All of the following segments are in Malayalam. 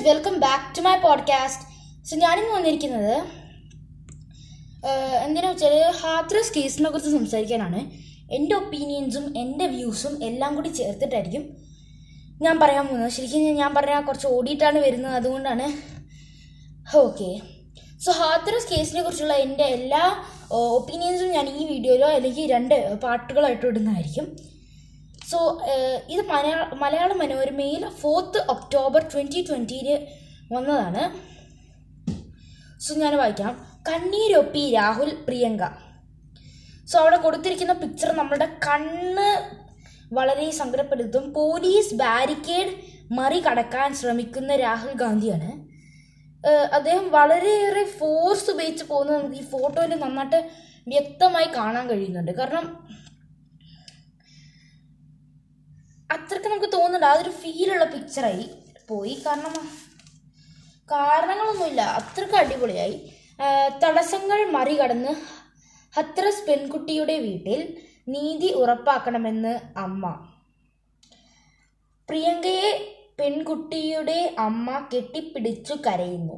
Welcome back to my podcast so ഞാനിന്ന് വന്നിരിക്കുന്നത് എന്തിനാ വെച്ചാൽ ഹാത്രസ് കേസിനെ കുറിച്ച് സംസാരിക്കാനാണ് എൻ്റെ ഒപ്പീനിയൻസും എൻ്റെ വ്യൂസും എല്ലാം കൂടി ചേർത്തിട്ടായിരിക്കും ഞാൻ പറയാൻ പോകുന്നത് ശരിക്കും ഞാൻ പറഞ്ഞാൽ കുറച്ച് ഓടിയിട്ടാണ് വരുന്നത് അതുകൊണ്ടാണ് ഓക്കെ സോ ഹാത്രസ് കേസിനെ കുറിച്ചുള്ള എൻ്റെ എല്ലാ ഒപ്പീനിയൻസും ഞാൻ ഈ വീഡിയോയിലോ അല്ലെങ്കിൽ രണ്ട് പാട്ടുകളായിട്ട് ഇടുന്നതായിരിക്കും സോ ഇത് മലയാള മലയാള മനോരമയിൽ ഫോർത്ത് ഒക്ടോബർ ട്വൻറ്റി ട്വൻറ്റിയിൽ വന്നതാണ് സോ ഞാൻ വായിക്കാം കണ്ണീരൊപ്പി രാഹുൽ പ്രിയങ്ക സോ അവിടെ കൊടുത്തിരിക്കുന്ന പിക്ചർ നമ്മുടെ കണ്ണ് വളരെ സങ്കടപ്പെടുത്തും പോലീസ് ബാരിക്കേഡ് മറികടക്കാൻ ശ്രമിക്കുന്ന രാഹുൽ ഗാന്ധിയാണ് ഏഹ് അദ്ദേഹം വളരെയേറെ ഫോഴ്സ് ഉപയോഗിച്ച് പോകുന്നത് നമുക്ക് ഈ ഫോട്ടോയിൽ നന്നായിട്ട് വ്യക്തമായി കാണാൻ കഴിയുന്നുണ്ട് കാരണം അത്രയ്ക്ക് നമുക്ക് തോന്നുന്നുണ്ട് അതൊരു ഫീലുള്ള പിക്ചറായി പോയി കാരണം കാരണങ്ങളൊന്നുമില്ല അത്രയ്ക്ക് അടിപൊളിയായി ആ, തടസ്സങ്ങൾ മറികടന്ന് ഹത്രസ് പെൺകുട്ടിയുടെ വീട്ടിൽ നീതി ഉറപ്പാക്കണമെന്ന് അമ്മ പ്രിയങ്കയെ പെൺകുട്ടിയുടെ അമ്മ കെട്ടിപ്പിടിച്ചു കരയുന്നു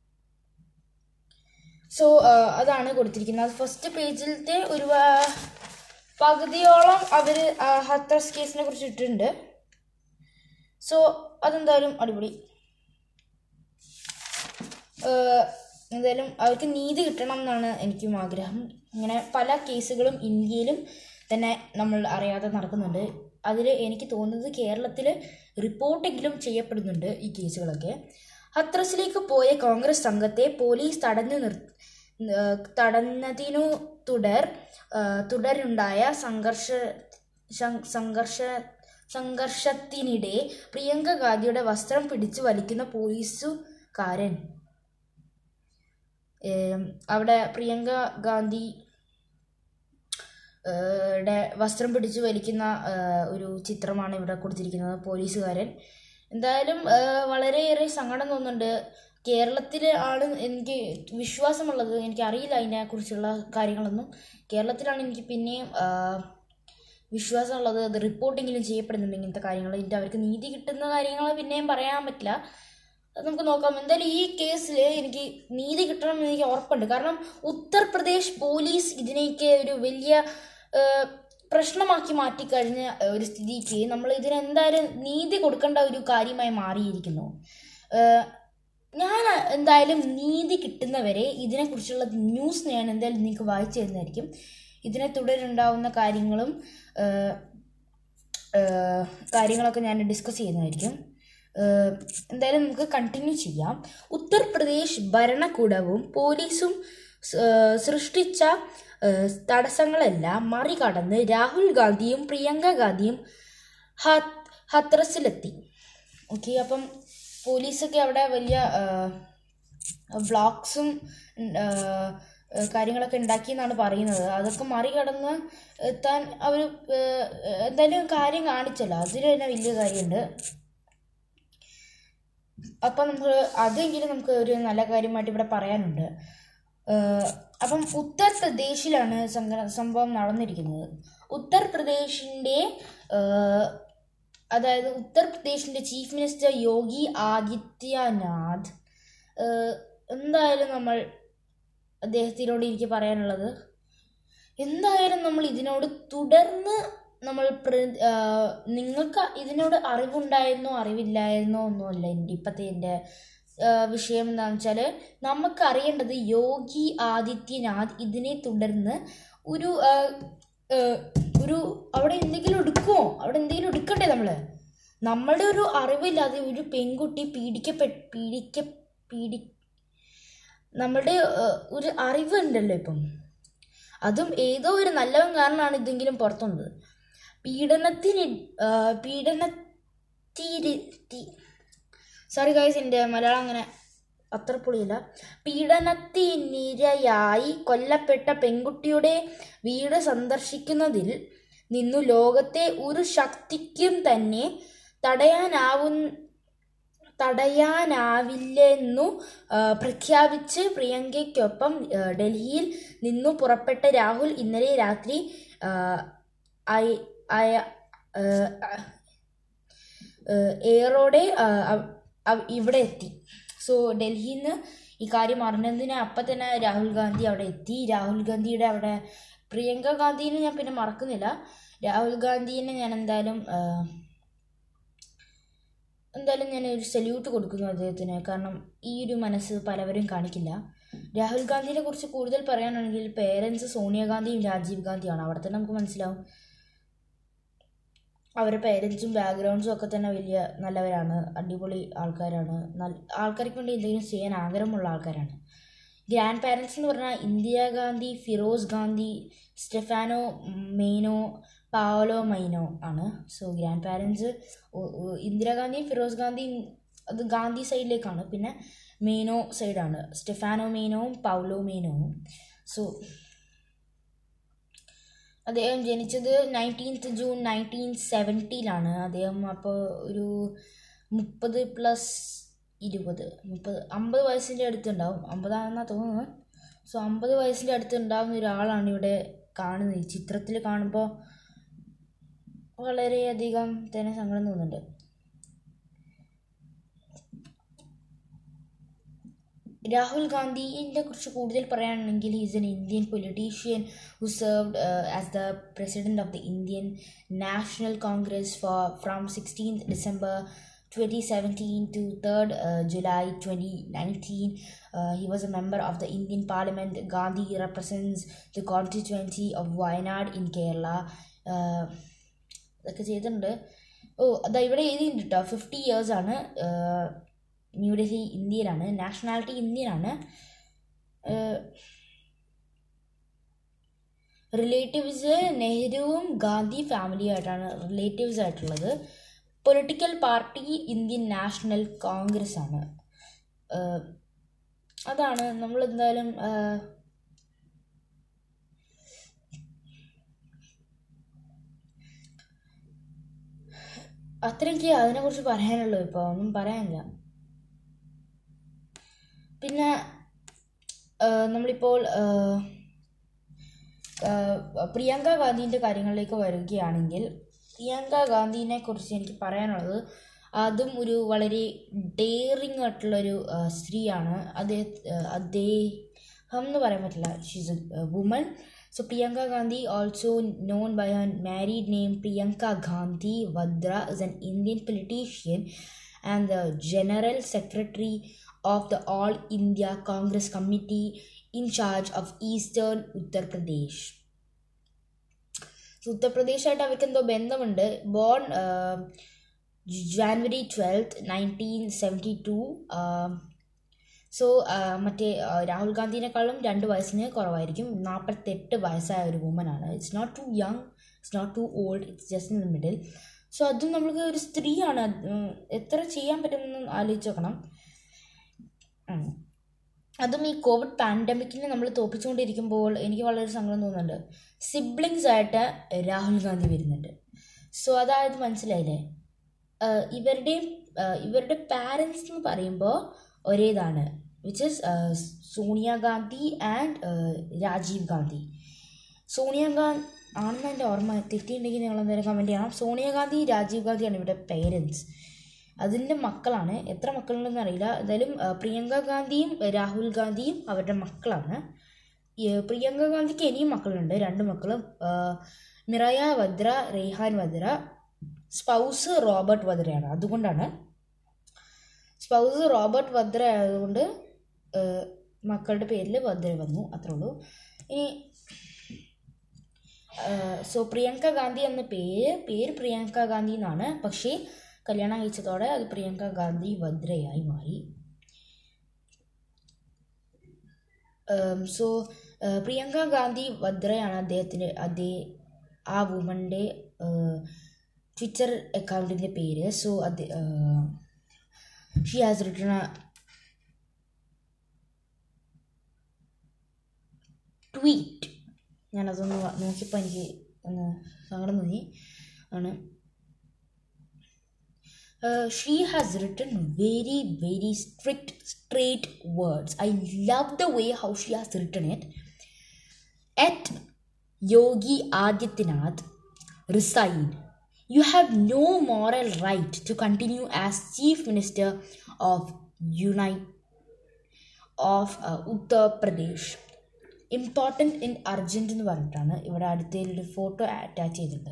സോ അതാണ് കൊടുത്തിരിക്കുന്നത് ഫസ്റ്റ് പേജിലത്തെ ഒരു ആ, പകുതിയോളം അവർ ഹത്രസ് കേസിനെ കുറിച്ച് ഇട്ടിട്ടുണ്ട് സോ അതെന്തായാലും അടിപൊളി ഏഹ് എന്തായാലും അവർക്ക് നീതി കിട്ടണം എന്നാണ് എനിക്കും ആഗ്രഹം ഇങ്ങനെ പല കേസുകളും ഇന്ത്യയിലും തന്നെ നമ്മൾ അറിയാതെ നടക്കുന്നുണ്ട് അതിൽ എനിക്ക് തോന്നുന്നത് കേരളത്തിൽ റിപ്പോർട്ടെങ്കിലും ചെയ്യപ്പെടുന്നുണ്ട് ഈ കേസുകളൊക്കെ ഹത്രസിലേക്ക് പോയ കോൺഗ്രസ് സംഘത്തെ പോലീസ് തടഞ്ഞു നിർ ഏഹ് തടഞ്ഞതിനു തുടർ ഏഹ് തുടരുണ്ടായ സംഘർഷ സം- സംഘർഷ സംഘർഷത്തിനിടെ പ്രിയങ്ക ഗാന്ധിയുടെ വസ്ത്രം പിടിച്ചു വലിക്കുന്ന പോലീസുകാരൻ ഏം, അവിടെ പ്രിയങ്ക ഗാന്ധി ഏഹ്, ടെ വസ്ത്രം പിടിച്ചു വലിക്കുന്ന ഏഹ്, ഒരു ചിത്രമാണ് ഇവിടെ കൊടുത്തിരിക്കുന്നത് പോലീസുകാരൻ എന്തായാലും ഏഹ്, വളരെയേറെ സങ്കടം തോന്നുന്നുണ്ട് കേരളത്തിൽ ആണ് എനിക്ക് വിശ്വാസമുള്ളത് എനിക്ക് അറിയില്ല അതിനെ കുറിച്ചുള്ള കാര്യങ്ങളൊന്നും കേരളത്തിലാണ് എനിക്ക് പിന്നെയും ആഹ്, വിശ്വാസമുള്ളത് അത് റിപ്പോർട്ടെങ്കിലും ചെയ്യപ്പെടുന്നുണ്ട് ഇങ്ങനത്തെ കാര്യങ്ങൾ ഇതിൻ്റെ അവർക്ക് നീതി കിട്ടുന്ന കാര്യങ്ങൾ പിന്നെയും പറയാൻ പറ്റില്ല അത് നമുക്ക് നോക്കാം എന്തായാലും ഈ കേസിൽ എനിക്ക് നീതി കിട്ടണം എന്ന് എനിക്ക് ഉറപ്പുണ്ട് കാരണം ഉത്തർപ്രദേശ് പോലീസ് ഇതിനെയൊക്കെ ഒരു വലിയ ഏഹ്, പ്രശ്നമാക്കി മാറ്റിക്കഴിഞ്ഞ ഒരു സ്ഥിതിക്ക് നമ്മൾ ഇതിനെന്തായാലും നീതി കൊടുക്കേണ്ട ഒരു കാര്യമായി മാറിയിരിക്കുന്നു ഏഹ്, ഞാൻ എന്തായാലും നീതി കിട്ടുന്നവരെ ഇതിനെക്കുറിച്ചുള്ള ന്യൂസ് ഞാൻ എന്തായാലും നിങ്ങൾക്ക് വായിച്ചു തരുന്നതായിരിക്കും ഇതിനെ തുടരുണ്ടാവുന്ന കാര്യങ്ങളും ഏഹ്, ഏഹ്, കാര്യങ്ങളൊക്കെ ഞാൻ ഡിസ്കസ് ചെയ്യുന്നതായിരിക്കും ഏഹ്, എന്തായാലും നമുക്ക് കണ്ടിന്യൂ ചെയ്യാം ഉത്തർപ്രദേശ് ഭരണകൂടവും പോലീസും സ്- ഏഹ്, സൃഷ്ടിച്ച ഏഹ്, തടസ്സങ്ങളെല്ലാം മറികടന്ന് രാഹുൽ ഗാന്ധിയും പ്രിയങ്ക ഗാന്ധിയും ഹ- ഹത്രസിലെത്തി ഓക്കെ അപ്പം പോലീസൊക്കെ അവിടെ വലിയ വ്ളോഗ്സും കാര്യങ്ങളൊക്കെ ഉണ്ടാക്കി എന്നാണ് പറയുന്നത് അതൊക്കെ മറികടന്ന് എത്താൻ അവർ എന്തായാലും കാര്യം കാണിച്ചല്ലോ അതിൽ തന്നെ വലിയ കാര്യമുണ്ട് അപ്പം നമുക്ക് അതെങ്കിലും നമുക്ക് ഒരു നല്ല കാര്യമായിട്ട് ഇവിടെ പറയാനുണ്ട് ഏഹ് അപ്പം ഉത്തർപ്രദേശിലാണ് സംഘ- സംഭവം നടന്നിരിക്കുന്നത് ഉത്തർപ്രദേശിൻ്റെ ഏഹ് അതായത് ഉത്തർപ്രദേശിൻ്റെ ചീഫ് മിനിസ്റ്റർ യോഗി ആദിത്യനാഥ് ഏഹ് എന്തായാലും നമ്മൾ അദ്ദേഹത്തിനോട് എനിക്ക് പറയാനുള്ളത് എന്തായാലും നമ്മൾ ഇതിനോട് തുടർന്ന് നമ്മൾ പ്ര- ആഹ് നിങ്ങൾക്ക് ഇതിനോട് അറിവുണ്ടായിരുന്നോ അറിവില്ലായിരുന്നോ ഒന്നുമല്ല എൻ്റെ ഇപ്പോഴത്തെ എൻ്റെ ആഹ് വിഷയം എന്താണെന്ന് വെച്ചാൽ നമുക്ക് അറിയേണ്ടത് യോഗി ആദിത്യനാഥ് ഇതിനെ തുടർന്ന് ഒരു ആഹ്, ആഹ്, ഒരു അവിടെ എന്തെങ്കിലും എടുക്കുമോ അവിടെ എന്തെങ്കിലും എടുക്കണ്ടേ നമ്മൾ നമ്മളുടെ ഒരു അറിവില്ലാതെ ഒരു പെൺകുട്ടി പീഡിക്കപ്പെ പീഡിക്ക പീഡി നമ്മളുടെ ആഹ്, ഒരു അറിവുണ്ടല്ലോ ഇപ്പം അതും ഏതോ ഒരു നല്ലവൻ കാരണമാണ് ഇതെങ്കിലും പുറത്തു വന്നത് പീഡനത്തിന് ആഹ്, പീഡനത്തിരി സോറി ഗൈസ് എൻ്റെ മലയാളം അങ്ങനെ അത്ര പൊളിയില്ല പീഡനത്തിനിരയായി കൊല്ലപ്പെട്ട പെൺകുട്ടിയുടെ വീട് സന്ദർശിക്കുന്നതിൽ നിന്നു ലോകത്തെ ഒരു ശക്തിക്കും തന്നെ തടയാനാവു തടയാനാവില്ലെന്നു ആ, പ്രഖ്യാപിച്ച് പ്രിയങ്കയ്ക്കൊപ്പം ആ, ഡൽഹിയിൽ നിന്നു പുറപ്പെട്ട രാഹുൽ ഇന്നലെ രാത്രി ആ, അയ- അയ- ആ, ആ, ഏറോടെ ആ, അവ- അവ- ഇവിടെ എത്തി സോ ഡൽഹിയിൽ നിന്ന് ഈ കാര്യം അറിഞ്ഞതിന് അപ്പം തന്നെ രാഹുൽ ഗാന്ധി അവിടെ എത്തി രാഹുൽ ഗാന്ധിയുടെ അവിടെ പ്രിയങ്ക ഗാന്ധിനെ ഞാൻ പിന്നെ മറക്കുന്നില്ല രാഹുൽ ഗാന്ധിനെ ഞാൻ എന്തായാലും ആ, എന്തായാലും ഞാൻ ഒരു സല്യൂട്ട് കൊടുക്കുന്നു അദ്ദേഹത്തിന് കാരണം ഈ ഒരു മനസ്സ് പലവരും കാണിക്കില്ല രാഹുൽ ഗാന്ധിനെ കുറിച്ച് കൂടുതൽ പറയാനാണെങ്കിൽ പേരൻസ് സോണിയാഗാന്ധിയും രാജീവ് ഗാന്ധിയാണ് അവിടെ തന്നെ നമുക്ക് മനസ്സിലാവും അവരുടെ പേരൻസും ബാക്ക്ഗ്രൗണ്ട്സും ഒക്കെ തന്നെ വലിയ നല്ലവരാണ് അടിപൊളി ആൾക്കാരാണ് നല്ല ആൾക്കാർക്ക് വേണ്ടി എന്തെങ്കിലും ചെയ്യാൻ ആഗ്രഹമുള്ള ആൾക്കാരാണ് ഗ്രാൻഡ് പാരൻസ് എന്ന് പറഞ്ഞാൽ ഇന്ദിരാഗാന്ധി ഫിറോസ് ഗാന്ധി സ്റ്റെഫാനോ മെയ്നോ പാവലോ മൈനോ ആണ് സോ ഗ്രാൻഡ് പാരൻസ് ഇന്ദിരാഗാന്ധിയും ഫിറോസ് ഗാന്ധിയും അത് ഗാന്ധി സൈഡിലേക്കാണ് പിന്നെ മെയ്നോ സൈഡാണ് സ്റ്റെഫാനോ മെയ്നോവും പൗലോ മെയ്നോവും സോ അദ്ദേഹം ജനിച്ചത് നയൻറ്റീൻത്ത് ജൂൺ നയൻറ്റീൻ സെവൻറ്റിയിലാണ് അദ്ദേഹം അപ്പോൾ ഒരു മുപ്പത് പ്ലസ് ഇരുപത് മുപ്പത് അമ്പത് വയസ്സിൻ്റെ അടുത്തുണ്ടാവും അമ്പതാണെന്നാണ് തോന്നുന്നത് സോ അമ്പത് വയസ്സിൻ്റെ അടുത്ത് ഉണ്ടാവുന്ന ഒരാളാണ് ഇവിടെ കാണുന്നത് ഈ ചിത്രത്തിൽ കാണുമ്പോൾ വളരെയധികം തന്നെ സങ്കടം തോന്നുന്നുണ്ട് രാഹുൽ ഗാന്ധിയെ കുറിച്ച് കൂടുതൽ പറയുകയാണെങ്കിൽ is an Indian politician who served as the president of the Indian National Congress for from sixteenth December 2017 to 3rd uh, July 2019. Uh, he was a member of the Indian Parliament. Gandhi represents the constituency of Wayanad in Kerala. Uh, ഇതൊക്കെ ചെയ്തിട്ടുണ്ട് ഓ അതാ ഇവിടെ എഴുതിയിട്ടുണ്ട് കേട്ടോ ഫിഫ്റ്റി ഇയേഴ്സ് ആണ് ന്യൂഡൽഹി ഇന്ത്യയിലാണ് നാഷണാലിറ്റി ഇന്ത്യനാണ് റിലേറ്റീവ്സ് നെഹ്റുവും ഗാന്ധി ഫാമിലിയായിട്ടാണ് റിലേറ്റീവ്സ് ആയിട്ടുള്ളത് political party Indian National Congress ആണ് ഏഹ് അതാണ് നമ്മൾ എന്തായാലും ഏഹ് അത്രയ്ക്ക് അതിനെക്കുറിച്ച് പറയാനുള്ളൂ ഇപ്പോൾ ഒന്നും പറയാനില്ല പിന്നെ ഏഹ് നമ്മളിപ്പോൾ ഏഹ് ഏഹ് പ്രിയങ്ക ഗാന്ധിൻ്റെ കാര്യങ്ങളിലേക്ക് വരികയാണെങ്കിൽ പ്രിയങ്ക ഗാന്ധിനെ കുറിച്ച് എനിക്ക് പറയാനുള്ളത് അതും ഒരു വളരെ ഡെയറിങ് ആയിട്ടുള്ളൊരു ആ, സ്ത്രീയാണ് അതേ അദ്ദേഹം എന്ന് പറയാൻ പറ്റില്ല she's a woman so Priyanka Gandhi also known by her married name Priyanka Gandhi Vadra is an Indian politician and the general secretary of the All India Congress Committee in charge of eastern Uttar Pradesh so ഉത്തർപ്രദേശായിട്ട് അവർക്ക് എന്തോ ബന്ധമുണ്ട് born January twelfth nineteen seventy two so മറ്റേ ആ, രാഹുൽ ഗാന്ധിനേക്കാളും രണ്ട് വയസ്സിന് കുറവായിരിക്കും നാൽപ്പത്തെട്ട് വയസ്സായ ഒരു വുമനാണ് it's not too young it's not too old it's just in the middle so അതും നമ്മൾക്ക് ഒരു സ്ത്രീയാണ് അത്, ഉം, എത്ര ചെയ്യാൻ പറ്റുമെന്ന് ആലോചിച്ച് നോക്കണം ഉം. അതും ഈ കോവിഡ് പാൻഡമിക്കിനെ നമ്മൾ തോപ്പിച്ചുകൊണ്ടിരിക്കുമ്പോൾ എനിക്ക് വളരെ സങ്കടം തോന്നുന്നുണ്ട് സിബ്ലിങ്സ് ആയിട്ട് രാഹുൽ ഗാന്ധി വരുന്നുണ്ട് സോ അതായത് മനസ്സിലായില്ലേ ആഹ് ഇവരുടെയും ആഹ് ഇവരുടെ പാരൻസ് എന്ന് പറയുമ്പോൾ ഒരേതാണ് which is Sonia Gandhi and Rajiv Gandhi Sonia Gandhi ആണെന്ന് എൻ്റെ ഓർമ്മ തെറ്റിയിട്ടുണ്ടെങ്കിൽ നിങ്ങൾ എന്തായാലും കമൻറ്റ് ചെയ്യണം സോണിയാഗാന്ധി രാജീവ് ഗാന്ധിയാണ് ഇവിടെ പേരൻസ് അതിൻ്റെ മക്കളാണ് എത്ര മക്കളുണ്ടെന്ന് അറിയില്ല എന്തായാലും ആ, പ്രിയങ്ക ഗാന്ധിയും രാഹുൽ ഗാന്ധിയും അവരുടെ മക്കളാണ് ഈ, പ്രിയങ്ക ഗാന്ധിക്ക് ഇനിയും മക്കളുണ്ട് രണ്ട് മക്കളും ആ, മിറയ വദ്ര റെയ്ഹാൻ വദ്ര സ്പൗസ് റോബർട്ട് വദ്രയാണ് അതുകൊണ്ടാണ് സ്പൗസ് റോബർട്ട് വദ്ര ആയതുകൊണ്ട് ആ, മക്കളുടെ പേരിൽ വദ്ര വന്നു അത്രേ ഉള്ളൂ ഇനി സോ പ്രിയങ്ക ഗാന്ധി എന്ന പേര് പേര് പ്രിയങ്ക ഗാന്ധി എന്നാണ് പക്ഷേ കല്യാണം കഴിച്ചതോടെ അത് പ്രിയങ്ക ഗാന്ധി വദ്രയായി മാറി സോ പ്രിയങ്ക ഗാന്ധി വദ്രയാണ് അദ്ദേഹത്തിന് അതേ ആ വുമൻ്റെ ട്വിറ്റർ അക്കൗണ്ടിൻ്റെ പേര് സോ അത് ഷി ഹാസ് റിട്ടൺ ട്വീറ്റ് ഞാനതൊന്ന് വ- നോക്കിയപ്പോൾ എനിക്ക് ഒന്ന് സങ്കടം തോന്നി ആണ് she has written very very strict straight words I love the way how she has written it at Yogi Adityanath resign. You have no moral right to continue as Chief Minister of unite of Uttar Pradesh important in urgent എന്ന് പറഞ്ഞിട്ടാണ് ഇവിടെ അടുത്തതിലൊരു ഫോട്ടോ അറ്റാച്ച് ചെയ്തിട്ടുണ്ട്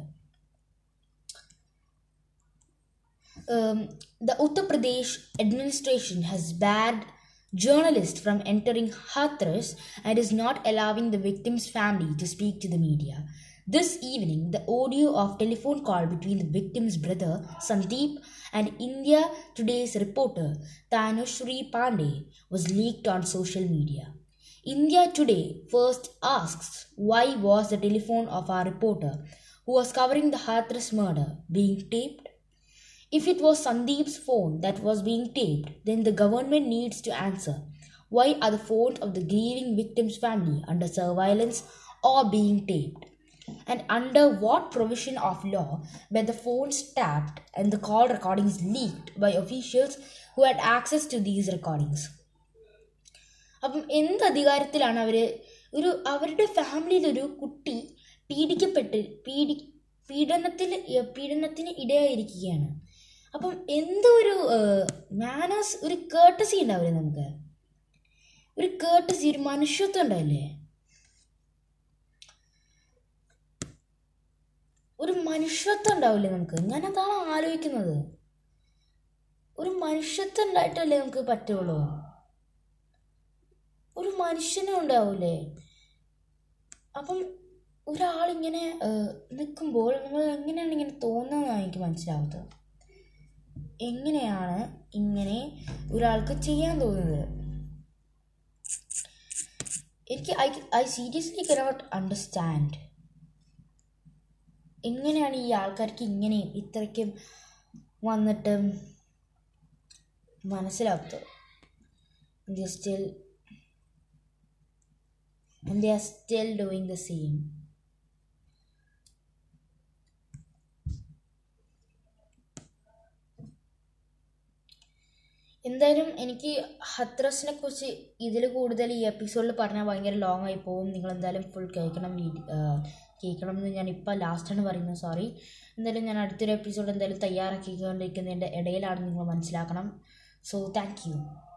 um, the Uttar Pradesh administration has barred journalists from entering Hathras and is not allowing the victim's family to speak to the media. This evening, the audio of telephone call between the victim's brother Sandeep and India Today's reporter Tanushri Pandey was leaked on social media. India Today first asks why was the telephone of our reporter who was covering the Hathras murder being taped? If it was Sandeep's phone that was being taped, then the government needs to answer. Why are the phones of the grieving victim's family under surveillance or being taped? And under what provision of law were the phones tapped and the call recordings leaked by officials who had access to these recordings? അപ്പം എന്ത് അധികാരത്തിലാണ് അവർ ഒരു അവരുടെ ഫാമിലിയിലൊരു കുട്ടി പീഡിക്കപ്പെട്ട് പീഡി പീഡനത്തിൽ പീഡനത്തിന് ഇടയായിരിക്കുകയാണ് അപ്പം എന്തോ ഒരു മാനേഴ്സ് ഒരു കേട്ടസി ഉണ്ടാവില്ലേ നമുക്ക് ഒരു കേട്ടസി ഒരു മനുഷ്യത്വം ഉണ്ടാവില്ലേ ഒരു മനുഷ്യത്വം ഉണ്ടാവില്ലേ നമുക്ക് ഞാൻ അതാണ് ആലോചിക്കുന്നത് ഒരു മനുഷ്യത്വം ഉണ്ടായിട്ടല്ലേ നമുക്ക് പറ്റുള്ളൂ ഒരു മനുഷ്യനും ഉണ്ടാവൂലേ അപ്പം ഒരാളിങ്ങനെ നിൽക്കുമ്പോൾ നിങ്ങൾ എങ്ങനെയാണ് ഇങ്ങനെ തോന്നുന്നതെന്നാണ് എനിക്ക് മനസ്സിലാവുന്നത് എങ്ങനെയാണ് ഇങ്ങനെ ഒരാൾക്ക് ചെയ്യാൻ തോന്നുന്നത് എനിക്ക് I I seriously cannot understand എങ്ങനെയാണ് ഈ ആൾക്കാർക്ക് ഇങ്ങനെ ഇത്രയ്ക്കും വന്നിട്ട് മനസ്സിലാക്കുന്നത് still and they are still doing the same. എന്തായാലും എനിക്ക് ഹത്രസിനെ കുറിച്ച് ഇതിൽ കൂടുതൽ ഈ എപ്പിസോഡിൽ പറഞ്ഞാൽ ഭയങ്കര ലോങ് ആയി പോകും നിങ്ങൾ എന്തായാലും ഫുൾ കേൾക്കണം കേൾക്കണം എന്ന് ഞാൻ ഇപ്പോൾ ലാസ്റ്റാണ് പറയുന്നത് സോറി എന്തായാലും ഞാൻ അടുത്തൊരു എപ്പിസോഡ് എന്തായാലും തയ്യാറാക്കിക്കൊണ്ടിരിക്കുന്നതിൻ്റെ ഇടയിലാണ് നിങ്ങൾ മനസ്സിലാക്കണം സോ താങ്ക് യു